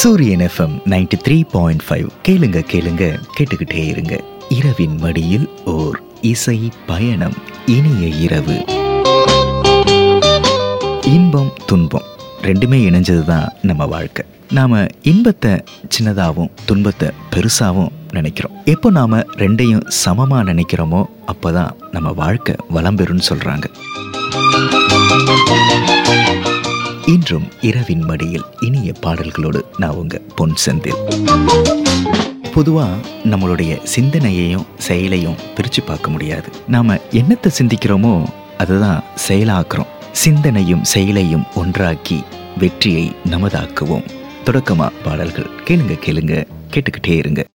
சூரியன் FM ninety three point five கேளுங்க கேளுங்க கேட்டுக்கிட்டே இருங்க இரவின் மடியில் ஓர் இசை பயணம் இனிய இரவு இன்பம் துன்பம் ரெண்டுமே இணைஞ்சது தான் நம்ம வாழ்க்கை நாம இன்பத்தை சின்னதாகவும் துன்பத்தை பெருசாகவும் நினைக்கிறோம் எப்போ நாம ரெண்டையும் சமமா நினைக்கிறோமோ அப்பதான் நம்ம வாழ்க்கை வளம் பெறும்னு சொல்றாங்க இன்றும் இரவின் மடியில் இனிய பாடல்களோடு நான் உங்க பொன் செந்தில் பொதுவா நம்மளுடைய சிந்தனையையும் செயலையும் பிரிச்சு பார்க்க முடியாது நாம என்னத்தை சிந்திக்கிறோமோ அதுதான் செயலாக்குறோம் சிந்தனையும் செயலையும் ஒன்றாக்கி வெற்றியை நமதாக்குவோம் தொடக்கமா பாடல்கள் கேளுங்க கேளுங்க கேட்டுக்கிட்டே இருங்க